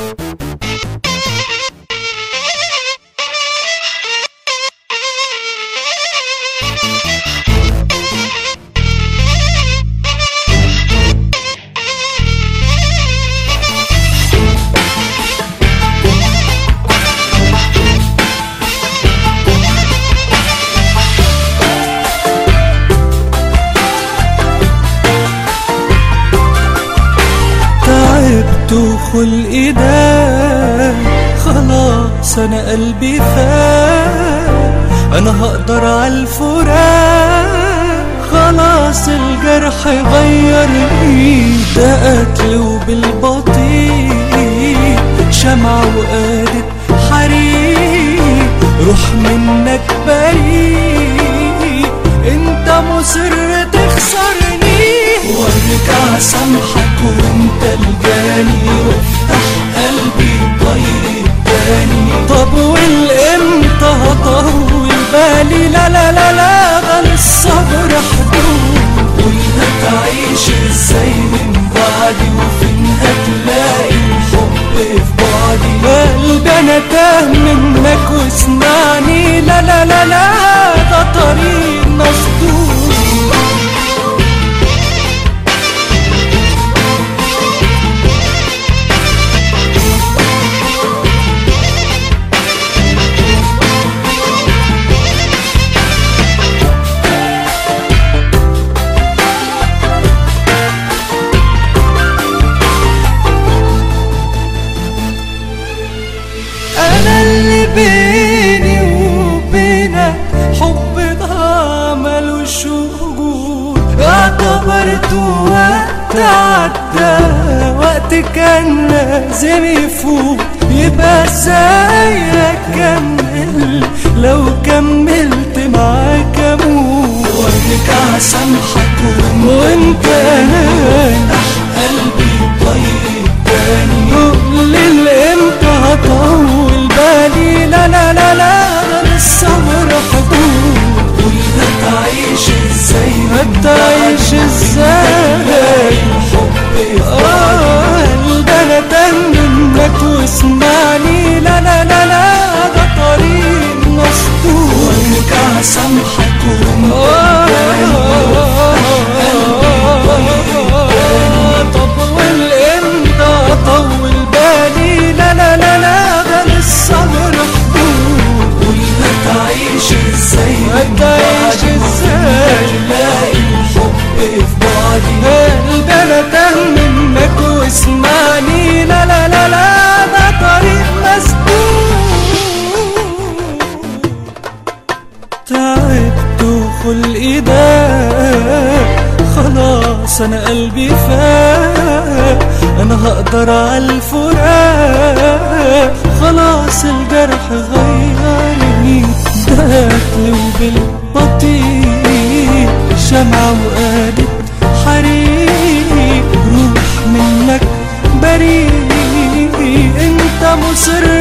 تعبت وخلقي ده خلاص انا قلبي فات انا هقدر عالفراق خلاص الجرح غيرني ده قتل وبالبطيء شمع وقادت حريق روح منك بريء انت مصر تخسرني وارجع سامحك وانت الجاني وافتح قلبي طيب تاني طب والامتى هطول بالي لا لا لا لا ده للصبر حدود قولها تعيش ازاي من بعدي وفين هتلاقي الحب في بعدي قلبي انا تاه منك واسمعني لا لا لا لا ده طريق مسدود انا اللي بيني وبينك حب ده ملوش وجود اعتبرت وقت عدى وقت كان لازم يفوت يبقى ازاي اكمل لو كملت معاك اموت وارجع سامحك وانت افتح قلبي طيب تاني قول الامتى هطول بالي لا لا لا لا ده للصبر حدود قولها تعيش ازاي هتعيش ازاي الحب اه قلبي انا تاه منك واسمعني لا لا لا لا ده طريق مسدود وارجع سامحك طب والامتى اطول بالي لا لا لا لا ده للصبر حدود قولها تعيش ازاي هتعيش ازاي تلاقي الحب في بعدي قلبي انا تاه منك واسمعني لا لا لا لا ده طريق مسدود تعبت وخلقي ده خلاص انا قلبي فاق انا هقدر عالفراق خلاص الجرح غيرني ده قتل وبالبطيء شمعة وقادت حريق روح منك بريء انت مصر